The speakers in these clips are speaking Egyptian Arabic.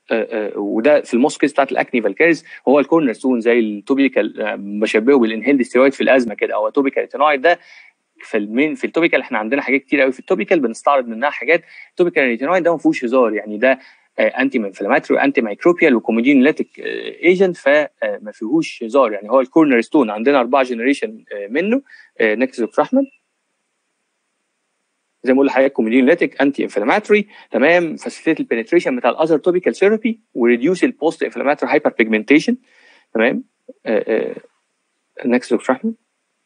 وده في الموست كيس بتاعت الاكني فالكاريز هو الكورنر ستون زي التوبيكال بشبهه بالانهيلد ستيرويد في الازمه كده او توبيكال ريتينويد ده في المين في التوبيكال احنا عندنا حاجات كتير قوي في التوبيكال بنستعرض منها حاجات التوبيكال ريتينويد ده ما فيهوش هزار يعني ده انتي انفلاماتوري وانتي مايكروبيال وكوميدينوليتيك ايجنت فما فيهوش هزار يعني هو الكورنر ستون عندنا اربعه جنريشن منه نكست دكتور احمد زي ما بقول لحضرتك كوميدينوليتيك انتي انفلاماتوري تمام فاسيليت البنتريشن بتاع الاذر توبيكال ثيرابي وريديوس البوست انفلاماتوري هايبر بيجمنتيشن تمام نكست دكتور احمد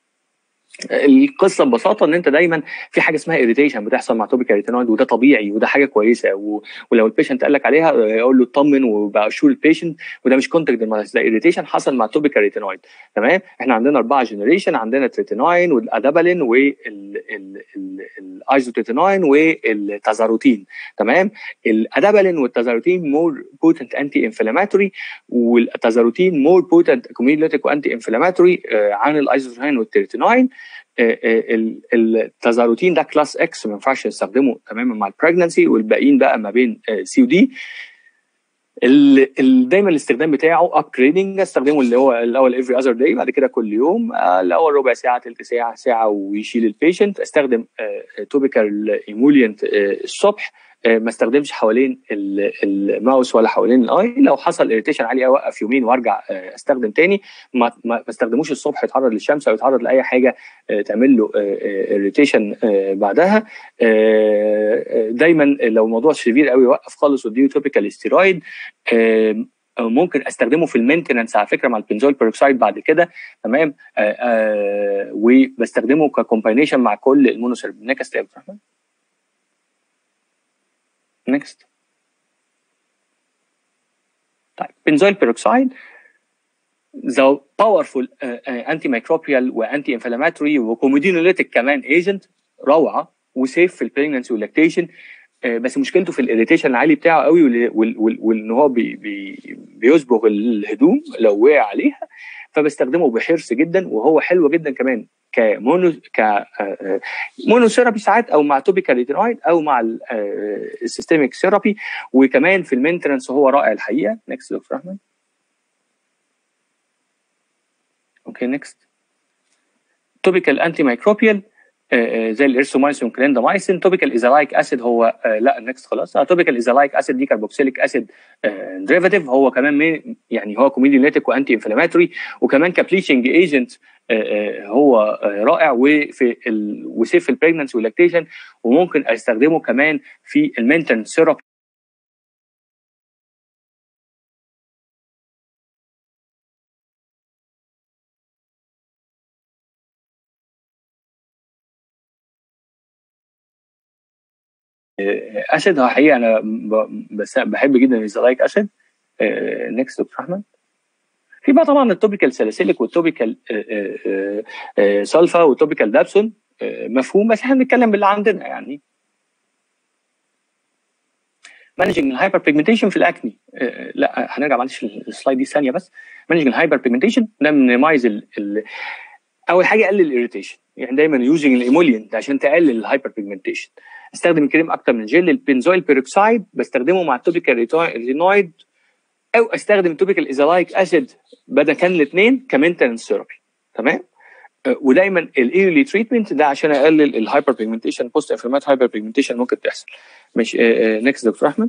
القصه ببساطه ان انت دايما في حاجه اسمها اريتيشن بتحصل مع توبيكال ريتينويد وده طبيعي وده حاجه كويسه و... ولو البيشنت قال لك عليها يقول له اطمن وبقى شور البيشنت وده مش كونتاكت ده اريتيشن حصل مع توبيكال ريتينويد تمام احنا عندنا اربعه جنريشن عندنا تريتينوين والادابالين والايزوتريتينوين والتازاروتين تمام الادابالين والتازاروتين مور بوتنت انتي انفلاماتوري والتازاروتين مور بوتنت كوميديوليتيك وانتي انفلاماتوري عن الايزوتريتينوين والتريتينوين التازاروتين ده كلاس اكس ما ينفعش نستخدمه تماما مع البريجنسي والباقيين بقى ما بين سي ودي دايما الاستخدام بتاعه اب جريدنج استخدمه اللي هو الاول افري اذر داي بعد كده كل يوم الاول ربع ساعه ثلث ساعه ساعه ويشيل البيشنت استخدم توبيكال ايمولينت الصبح ما استخدمش حوالين الماوس ولا حوالين الاي لو حصل اريتيشن عالي اوقف يومين وارجع استخدم تاني ما ما استخدموش الصبح يتعرض للشمس او يتعرض لاي حاجه تعمل له اريتيشن بعدها دايما لو الموضوع سيفير قوي وقف خالص واديه توبيكال ستيرويد ممكن استخدمه في المينتننس على فكره مع البنزول بيروكسايد بعد كده تمام وبستخدمه ككومباينيشن مع كل المونوسيرب نكست يا عبد الرحمن next طيب بنزول بيروكسايد ذا باورفول انتي مايكروبيال وانتي انفلاماتوري وكوميدينوليتيك كمان ايجنت روعه وسيف في البريجنسي واللاكتيشن بس مشكلته في الاريتيشن العالي بتاعه قوي وان هو بي بي بيصبغ الهدوم لو وقع عليها فبستخدمه بحرص جدا وهو حلو جدا كمان كمونو ك مونو ثيرابي ساعات او مع توبيكال ريتينويد او مع السيستميك ثيرابي وكمان في المينتنس هو رائع الحقيقه نكست دكتور احمد اوكي نكست توبيكال انتي مايكروبيال زي الارسومايسين كليندامايسين توبيكال ايزالايك اسيد هو لا نكست خلاص توبيكال ايزالايك اسيد دي كاربوكسيليك اسيد ديريفاتيف هو كمان يعني هو كوميديوليتيك وانتي انفلاماتوري وكمان كبليشنج ايجنت هو رائع وفي ال... وسيف في البريجننسي واللاكتيشن وممكن استخدمه كمان في المينتن سيرب اسيد هو حقيقه انا بس بحب جدا الزلايك اسيد نكست دكتور احمد في بقى طبعا التوبيكال ساليسيليك والتوبيكال سلفا والتوبيكال دابسون مفهوم بس احنا بنتكلم باللي عندنا يعني مانجنج الهايبر بيجمنتيشن في الاكني لا هنرجع معلش السلايد دي ثانيه بس مانجنج الهايبر بيجمنتيشن ده مينيمايز اول حاجه قلل الاريتيشن يعني دايما يوزنج الايمولينت عشان تقلل الهايبر بيجمنتيشن استخدم الكريم اكتر من جل البنزويل بيروكسايد بستخدمه مع التوبيكال ريتينويد او استخدم التوبيكال ايزالايك اسيد بدل كان الاثنين كمينتنس ثيرابي تمام ودايما الايرلي تريتمنت ده عشان اقلل الهايبر بيجمنتيشن بوست انفلامات هايبر بيجمنتيشن ممكن تحصل مش نكست دكتور احمد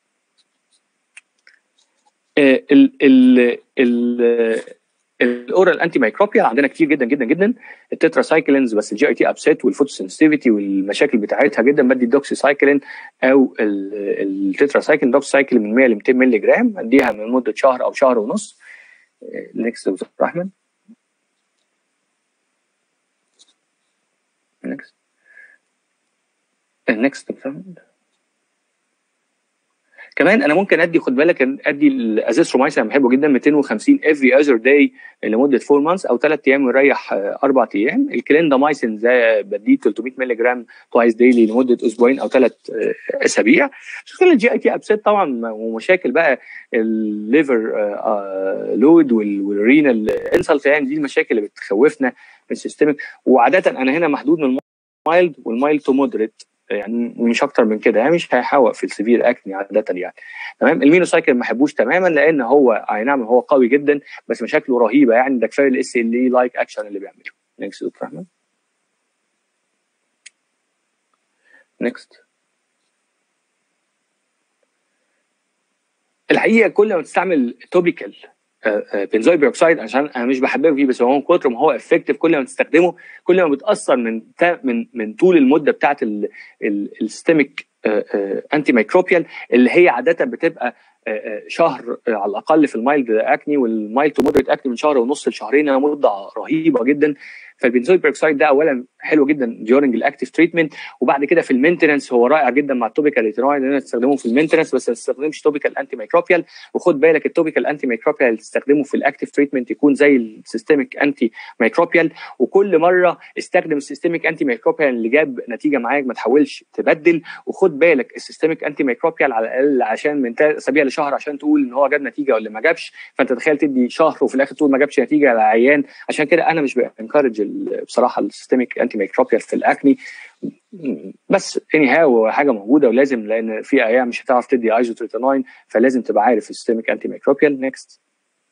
ال ال ال الاورال انتي مايكروبيال عندنا كتير جدا جدا جدا التترا سايكلينز بس الجي اي تي ابسيت والفوتوسنسيتيفيتي والمشاكل بتاعتها جدا بدي الدوكسي سايكلين او التترا سايكلين دوكسي سايكلين من 100 ل 200 مللي جرام اديها من مده شهر او شهر ونص نكست دكتور احمد نكست نكست دكتور كمان انا ممكن ادي خد بالك ادي الازيثرومايسين انا بحبه جدا 250 افري اذر داي لمده 4 مانثs او 3 ايام ويريح 4 ايام الكليندامايسين ده بديه 300 مللي جرام توايس ديلي لمده اسبوعين او 3 اسابيع مشكله الجي اي تي ابسيت طبعا ومشاكل بقى الليفر لود والرينال انسلت يعني دي المشاكل اللي بتخوفنا من السيستمك وعاده انا هنا محدود من المايلد والمايلد تو مودريت يعني مش اكتر من كده يعني مش هيحوق في السيفير اكني عاده يعني تمام المينوسايكل ما بحبوش تماما لان هو اي نعم هو قوي جدا بس مشاكله رهيبه يعني ده كفايه الاس ال اي لايك اكشن اللي بيعمله نكست دكتور احمد نكست الحقيقه كل ما تستعمل توبيكال بنزوي بيروكسيد عشان انا مش بحببه فيه بس هو من كتر ما هو افكتيف كل ما تستخدمه كل ما بتاثر من من من طول المده بتاعت السيستميك انتي ميكروبيال اللي هي عاده بتبقى شهر على الاقل في المايلد اكني والمايلد تو مودريت اكني من شهر ونص لشهرين مده رهيبه جدا فالبنزويل بيروكسيد ده اولا حلو جدا ديورنج الاكتيف تريتمنت وبعد كده في المينتنس هو رائع جدا مع التوبيكال ريتينويد ان تستخدمه في المينتنس بس ما تستخدمش توبيكال انتي ميكروبيال وخد بالك التوبيكال انتي ميكروبيال اللي تستخدمه في الاكتيف تريتمنت يكون زي السيستميك انتي ميكروبيال وكل مره استخدم السيستميك انتي ميكروبيال اللي جاب نتيجه معاك ما تحاولش تبدل وخد بالك السيستميك انتي ميكروبيال على الاقل عشان من ثلاث اسابيع لشهر عشان تقول ان هو جاب نتيجه ولا ما جابش فانت تخيل تدي شهر وفي الاخر تقول ما جابش نتيجه على عيان عشان كده انا مش بانكرج بصراحه السيستميك انتي ميكروبيال في الاكني بس اني هاو حاجه موجوده ولازم لان في ايام مش هتعرف تدي ايزوتريتاناين فلازم تبقى عارف السيستميك انتي ميكروبيال نيكست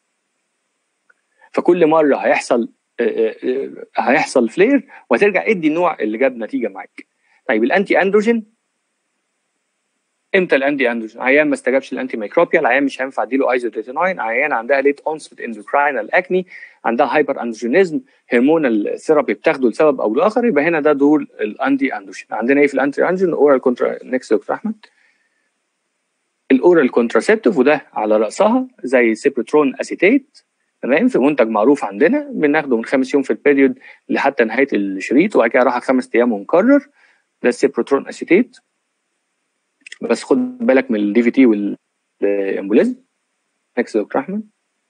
فكل مره هيحصل هيحصل فلير وهترجع ادي النوع اللي جاب نتيجه معاك طيب الانتي اندروجين امتى الانتي اندروجين عيان ما استجابش للانتي ميكروبيال عيان مش هينفع اديله ايزوتريتينوين عيان عندها ليت اونست اندوكراينال اكني عندها هايبر اندروجينيزم هرمونال ثيرابي بتاخده لسبب او لاخر يبقى هنا ده دور الانتي اندروجين عندنا ايه في الانتي اندروجين اورال كونترا نكست دكتور احمد الاورال كونتراسيبتيف وده على راسها زي سيبروترون اسيتيت تمام في منتج معروف عندنا بناخده من خمس يوم في البيريود لحتى نهايه الشريط وبعد كده راح خمس ايام ونكرر ده السيبروترون اسيتيت بس خد بالك من الدي في تي والامبوليزم نكست دكتور احمد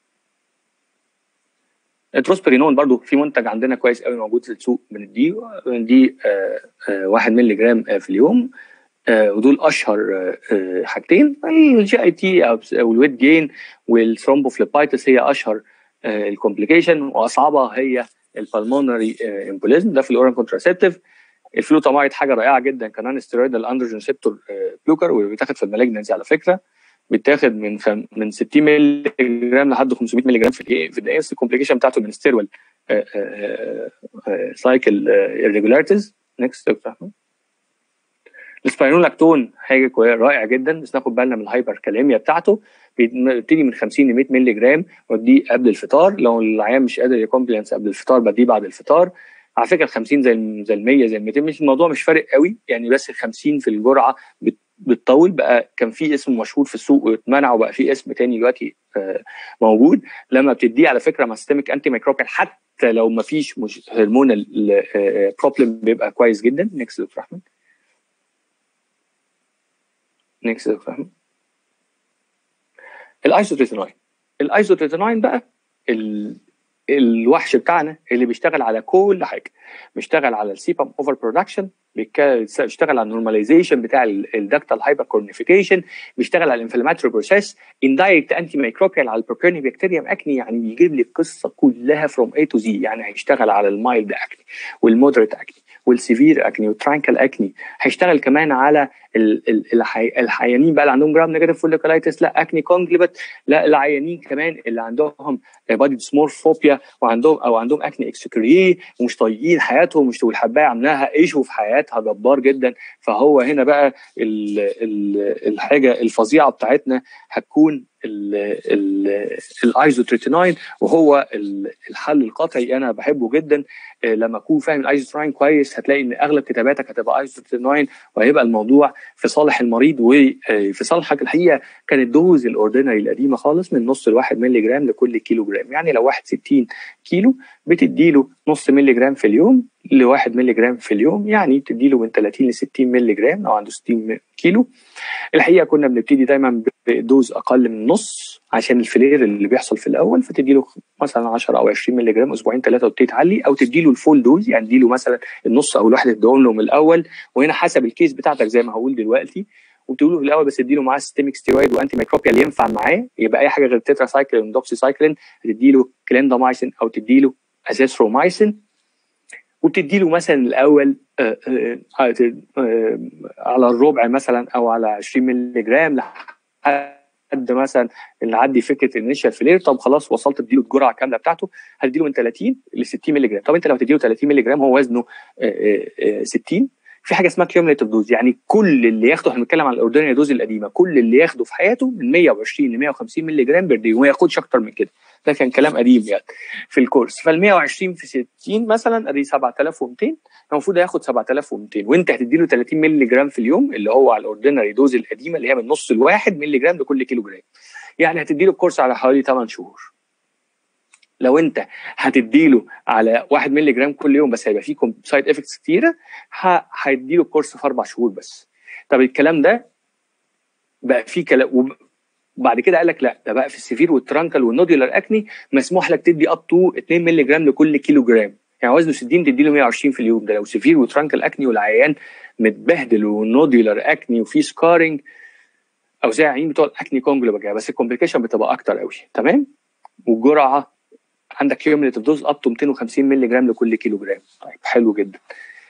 التروسبرينون برضو في منتج عندنا كويس قوي موجود في السوق بنديه بنديه 1 مللي جرام في اليوم ودول اشهر حاجتين الجي اي تي او الويت جين والثرومبوفليبايتس هي اشهر الكومبليكيشن واصعبها هي البلمونري امبوليزم ده في الاورال كونتراسيبتيف الفلوتامايد حاجه رائعه جدا كمان ستيرويد اندروجين ريسبتور بلوكر وبيتاخد في المالجنسي على فكره بيتاخد من خم... من 60 مللي جرام لحد 500 مللي جرام في الدقيقه في الدقيقه الكومبليكيشن بتاعته من ستيرويد سايكل irregularities نكست دكتور احمد السبايرونلاكتون حاجه رائع جدا بس ناخد بالنا من الهايبر كاليميا بتاعته بيبتدي من 50 ل 100 مللي جرام ودي قبل الفطار لو العيان مش قادر يكومبلينس قبل الفطار بديه بعد الفطار على فكره ال 50 زي زي ال 100 زي ال 200 مش الموضوع مش فارق قوي يعني بس ال 50 في الجرعه بتطول بقى كان في اسم مشهور في السوق واتمنع وبقى في اسم تاني دلوقتي موجود لما بتديه على فكره مع سيستميك انتي ميكروبيال حتى لو ما فيش هرمونال بروبلم بيبقى كويس جدا نكست دكتور احمد نكست دكتور احمد الايزوتريتينوين الايزوتريتينوين بقى الوحش بتاعنا اللي بيشتغل على كل حاجه بيشتغل على السيبام اوفر برودكشن بيشتغل على النورماليزيشن بتاع الدكتال هايبر كورنيفيكيشن بيشتغل على الانفلاماتوري بروسيس اندايركت انتي ميكروبيال على البروبيوني بكتيريوم اكني يعني بيجيب لي القصه كلها فروم اي تو زي يعني هيشتغل على المايلد اكني والمودريت اكني والسيفير اكني والترانكل اكني هيشتغل كمان على العيانين بقى اللي عندهم جرام نيجاتيف فوليكولايتس لا اكني كونجليبت لا العيانين كمان اللي عندهم بادي ديسمورفوبيا وعندهم او عندهم اكني اكسكريه ومش طايقين حياتهم مش والحبايه عاملاها ايشو في حياتها جبار جدا فهو هنا بقى ال ال الحاجه الفظيعه بتاعتنا هتكون الايزوتريتيناين وهو الحل القطعي انا بحبه جدا لما اكون فاهم الايزوتريتيناين كويس هتلاقي ان اغلب كتاباتك هتبقى ايزوتريتيناين وهيبقى الموضوع في صالح المريض وفي صالحك الحقيقه كانت دوز الاوردينري القديمه خالص من نص لواحد مللي جرام لكل كيلو جرام يعني لو واحد 60 كيلو بتديله نص مللي جرام في اليوم لواحد مللي جرام في اليوم يعني تديله من 30 ل 60 مللي جرام لو عنده 60 كيلو الحقيقه كنا بنبتدي دايما بدوز اقل من نص عشان الفلير اللي بيحصل في الاول فتديله مثلا 10 او 20 مللي جرام اسبوعين ثلاثه وتبتدي تعلي او تديله الفول دوز يعني تديله مثلا النص او الواحد تديهم له من الاول وهنا حسب الكيس بتاعتك زي ما هقول دلوقتي وتقول له في الاول بس اديله معاه سيستميك ستيرويد وانتي ميكروبيال ينفع معاه يبقى اي حاجه غير تترا سايكلين دوكسي سايكلين هتديله كليندامايسين او تديله ازيثرومايسين وبتدي له مثلا الاول آه، آه، آه، على الربع مثلا او على 20 مللي جرام لحد مثلا نعدي فكره الانيشال فلير طب خلاص وصلت تديله الجرعه الكامله بتاعته هتديله من 30 ل 60 مللي جرام طب انت لو تديله 30 مللي جرام هو وزنه 60 في حاجه اسمها كيوميليتيف دوز يعني كل اللي ياخده احنا بنتكلم عن الاوردينري دوز القديمه كل اللي ياخده في حياته من 120 ل 150 مللي جرام بير دي وما ياخدش اكتر من كده ده كان كلام قديم يعني في الكورس فال 120 في 60 مثلا ادي 7200 المفروض ياخد 7200 وانت هتدي له 30 مللي جرام في اليوم اللي هو على الاوردينري دوز القديمه اللي هي من نص الواحد مللي جرام لكل كيلو جرام يعني هتدي له الكورس على حوالي 8 شهور لو انت هتديله على 1 مللي جرام كل يوم بس هيبقى فيه سايد افكتس كتيره هيديله الكورس في اربع شهور بس طب الكلام ده بقى فيه كلام وبعد كده قال لك لا ده بقى في السيفير والترانكل والنوديولار اكني مسموح لك تدي اب تو 2 مللي جرام لكل كيلو جرام يعني وزنه 60 تدي له 120 في اليوم ده لو سيفير وترانكل اكني والعيان متبهدل ونوديولار اكني وفي سكارنج او زي العيانين بتوع الاكني كونجلو بس الكومبليكيشن بتبقى اكتر قوي تمام والجرعه عندك كيوميليتيف دوز اب تو 250 مللي جرام لكل كيلو جرام طيب حلو جدا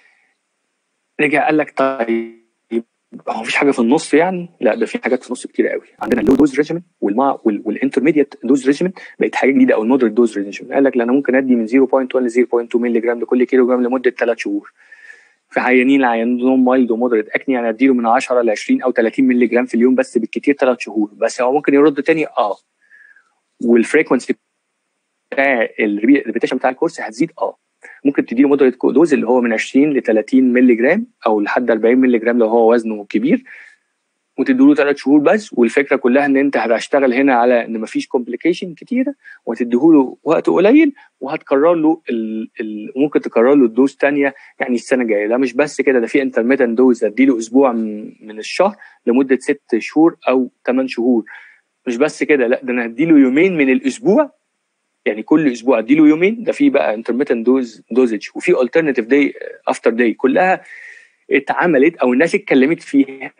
رجع قال لك طيب هو مفيش حاجه في النص يعني لا ده في حاجات في النص كتير قوي عندنا اللو دوز ريجيمنت والمع والانترميديت دوز ريجيمنت بقت حاجه جديده او المودريت دوز ريجيمنت قال لك لا انا ممكن ادي من 0.1 ل 0.2 مللي جرام لكل كيلو جرام لمده ثلاث شهور في عيانين عندهم مايلد ومودريت اكني يعني اديله من 10 ل 20 او 30 مللي جرام في اليوم بس بالكثير ثلاث شهور بس هو ممكن يرد تاني اه والفريكونسي بتاع الريبيتيشن بتاع الكورس هتزيد اه ممكن تديله مودريت دوز اللي هو من 20 ل 30 مللي جرام او لحد 40 مللي جرام لو هو وزنه كبير وتديله ثلاث شهور بس والفكره كلها ان انت هتشتغل هنا على ان مفيش كومبليكيشن كتيره وتديهوله وقت قليل وهتكرر له ال... ال... ممكن تكرر له الدوز ثانيه يعني السنه الجايه ده مش بس كده ده في انترميتنت دوز اديله اسبوع من, من الشهر لمده ست شهور او ثمان شهور مش بس كده لا ده انا هديله يومين من الاسبوع يعني كل اسبوع اديله يومين ده في بقى انترميتنت دوز دوزج وفي الترناتيف داي افتر داي كلها اتعملت او الناس اتكلمت فيها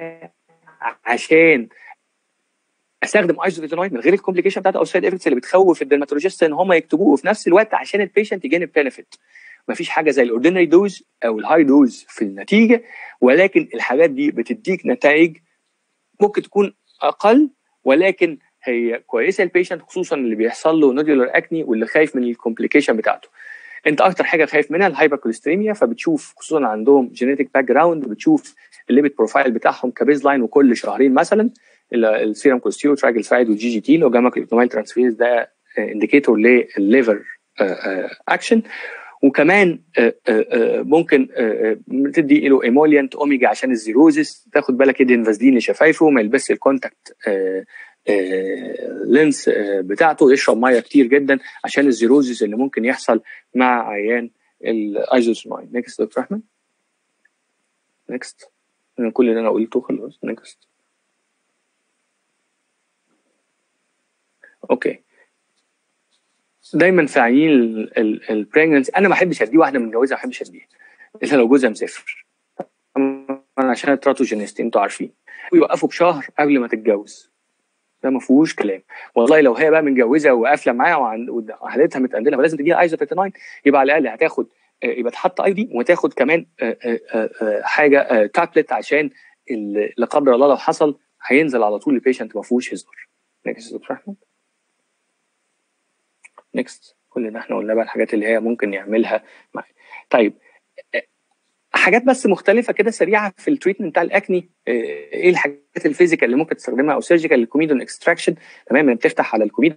عشان استخدم ايزوفيتونايد من غير الكومبليكيشن بتاعت او السايد افكتس اللي بتخوف الدرماتولوجيست ان هم يكتبوه وفي نفس الوقت عشان البيشنت يجينب بنفيت مفيش حاجه زي الاوردينري دوز او الهاي دوز في النتيجه ولكن الحاجات دي بتديك نتائج ممكن تكون اقل ولكن هي كويسه البيشنت خصوصا اللي بيحصل له نودولار اكني واللي خايف من الكومبليكيشن بتاعته انت اكتر حاجه خايف منها الهايبركوليستريميا فبتشوف خصوصا عندهم جينيتك باك جراوند بتشوف الليبيد بروفايل بتاعهم كبيز لاين وكل شهرين مثلا السيرم كوليسترول ترايجلسرايد والجي جي تي لو جاما كليبتومايل ترانسفيرز ده انديكيتور للليفر اكشن وكمان ممكن تدي له ايموليانت اوميجا عشان الزيروزس تاخد بالك يدهن فازلين لشفايفه ما يلبسش الكونتاكت لينس بتاعته يشرب ميه كتير جدا عشان الزيروزيس اللي ممكن يحصل مع عيان الايزوسماين نيكست دكتور احمد نيكست كل اللي انا قلته خلاص نيكست اوكي دايما في عيين البريجننسي انا ما احبش اديه واحده متجوزه ما احبش اديها الا لو جوزها مسافر انا عشان التراتوجينيست انتوا عارفين ويوقفوا بشهر قبل ما تتجوز ده ما فيهوش كلام والله لو هي بقى متجوزه وقافله معاه وحالتها متقندله فلازم تديها ايزوبريتيناين يبقى على الاقل هتاخد يبقى تحط اي دي وتاخد كمان حاجه تابلت عشان لا قدر الله لو حصل هينزل على طول البيشنت ما فيهوش هزار نكست دكتور احمد نكست كل ده احنا قلنا بقى الحاجات اللي هي ممكن يعملها معي. طيب حاجات بس مختلفه كده سريعه في التريتمنت بتاع الاكني ايه الحاجات الفيزيكال اللي ممكن تستخدمها او سيرجيكال الكوميدون اكستراكشن تمام بتفتح على الكوميدون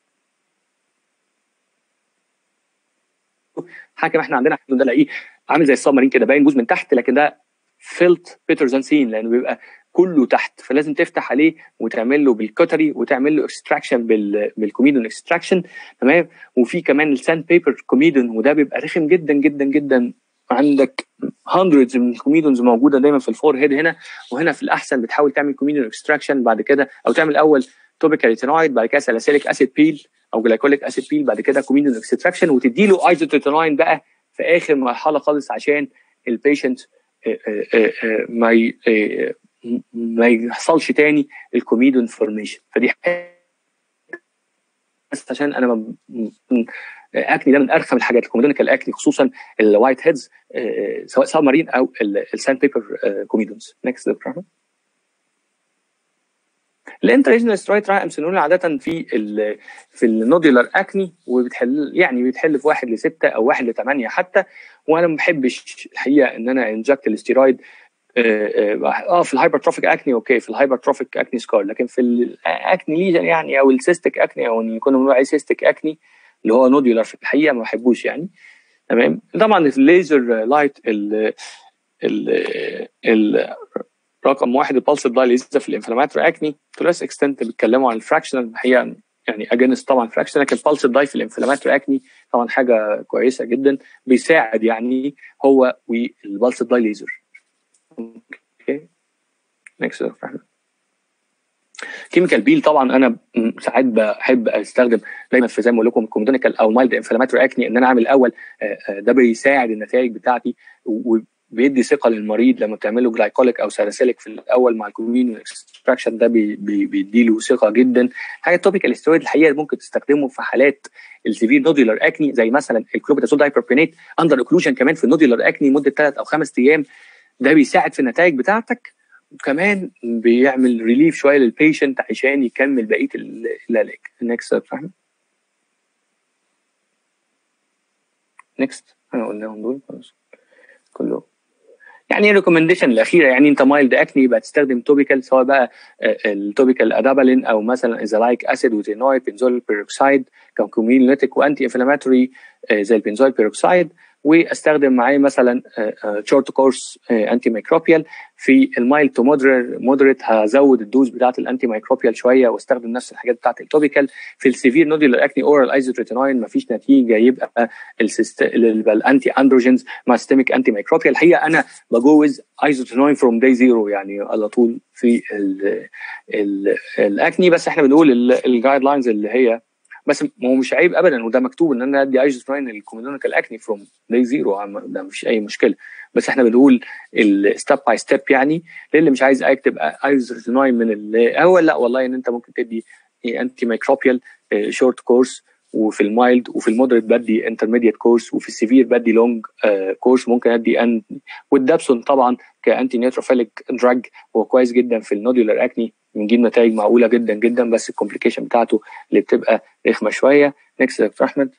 حاجه احنا عندنا ده الاقيه عامل زي السبمارين كده باين جزء من تحت لكن ده فيلت بيترزان سين لانه بيبقى كله تحت فلازم تفتح عليه وتعمل له بالكوتري وتعمل له اكستراكشن بالكوميدون اكستراكشن تمام وفي كمان الساند بيبر كوميدون وده بيبقى رخم جدا جدا جدا عندك hundreds من الكوميدونز موجوده دايما في الفور هيد هنا وهنا في الاحسن بتحاول تعمل كوميدون اكستراكشن بعد كده او تعمل اول توبيكال ريتينويد بعد كده ساليسيليك اسيد بيل او جلايكوليك اسيد بيل بعد كده كوميدون اكستراكشن وتدي له ايزوتريتينوين بقى في اخر مرحله خالص عشان البيشنت ما ما يحصلش تاني الكوميدون فورميشن فدي بس عشان انا اكني ده من ارخم الحاجات الكوميدونيكال اكني خصوصا الوايت هيدز سواء سب مارين او الساند بيبر كوميدونز نكست دكتور الانتريجنال سترايت امسنول عاده في ال في النودولار اكني وبتحل يعني بتحل في واحد لستة او واحد لثمانية حتى وانا ما بحبش الحقيقه ان انا انجكت الاستيرويد اه في الهايبرتروفيك اكني اوكي في الهايبرتروفيك اكني سكار لكن في الاكني ليجن يعني او السيستيك اكني او ان كنا بنقول عليه سيستيك اكني اللي هو نودولار في الحقيقه ما بحبوش يعني تمام طبعا الليزر لايت ال ال رقم واحد البلس دايليزا في الانفلاماتوري اكني تو ليس اكستنت بيتكلموا عن الفراكشنال الحقيقه يعني اجنس طبعا فراكشن لكن البلس داي في الانفلاماتوري اكني طبعا حاجه كويسه جدا بيساعد يعني هو والبلس داي ليزر اوكي نكست كيميكال بيل طبعا انا ساعات بحب استخدم دايما في زي ما بقول لكم الكومودونيكال او مايلد انفلاماتوري اكني ان انا اعمل الاول ده بيساعد النتائج بتاعتي بيدي ثقه للمريض لما بتعمل له جلايكوليك او ساليسيليك في الاول مع الكومين اكستراكشن ده بي بي بيدي له ثقه جدا حاجه توبيكال ستيرويد الحقيقه ممكن تستخدمه في حالات السيفير نودولار اكني زي مثلا الكلوبيتازول دايبربينيت اندر اوكلوجن كمان في النودولار اكني مده ثلاث او خمس ايام ده بيساعد في النتائج بتاعتك وكمان بيعمل ريليف شويه للبيشنت عشان يكمل بقيه العلاج نكست فاهم نكست انا قلناهم دول خلاص كله يعني الريكومنديشن الاخيره يعني انت مايلد اكني يبقى تستخدم توبيكال سواء بقى التوبيكال ادابالين او مثلا ازالايك اسيد وزينويد بنزول بيروكسايد كوميلينيتيك وانتي انفلاماتوري زي البنزول بيروكسايد واستخدم معاه مثلا شورت كورس انتي ميكروبيال في المايل تو مودريت هزود الدوز بتاعت الانتي ميكروبيال شويه واستخدم نفس الحاجات بتاعت التوبيكال في السيفير نودولار اكني اورال ايزوتريتينوين مفيش نتيجه يبقى السيست... الانتي اندروجينز مع سيستميك انتي ميكروبيال الحقيقه انا بجوز ايزوتريتينوين فروم داي زيرو يعني على طول في ال ال الاكني بس احنا بنقول الجايد لاينز اللي هي بس هو مش عيب ابدا وده مكتوب ان انا ادي ايزوتراين الكوميدونيكال اكني فروم داي زيرو ده مفيش اي مشكله بس احنا بنقول الستيب باي ستيب يعني للي مش عايز اكتب ايزوتراين من الاول لا والله ان انت ممكن تدي انتي ميكروبيال شورت كورس وفي المايلد وفي المودريت بدي انترميديت كورس وفي السيفير بدي لونج كورس ممكن ادي ان والدابسون طبعا كانتي نيوتروفيليك دراج هو كويس جدا في النودولار اكني بنجيب نتائج معقوله جدا جدا بس الكومبليكيشن بتاعته اللي بتبقى رخمه شويه نكست دكتور احمد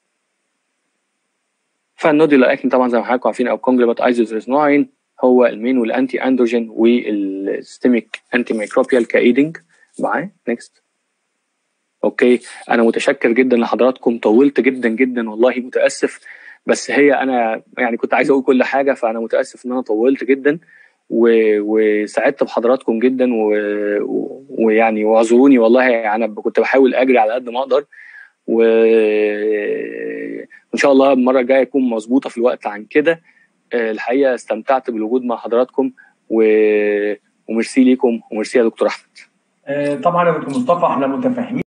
فالنودولار اكني طبعا زي ما حضراتكم عارفين او كونجلوبات ايزوتريزناين هو المين والانتي اندروجين والستيميك انتي ميكروبيال كايدنج معاه نكست اوكي انا متشكر جدا لحضراتكم طولت جدا جدا والله متاسف بس هي انا يعني كنت عايز اقول كل حاجه فانا متاسف ان انا طولت جدا وسعدت بحضراتكم جدا ويعني واعذروني والله انا كنت بحاول اجري على قد ما اقدر وان شاء الله المره الجايه يكون مظبوطه في الوقت عن كده الحقيقه استمتعت بالوجود مع حضراتكم و... وميرسي ليكم وميرسي يا دكتور احمد طبعا يا دكتور مصطفى احنا متفاهمين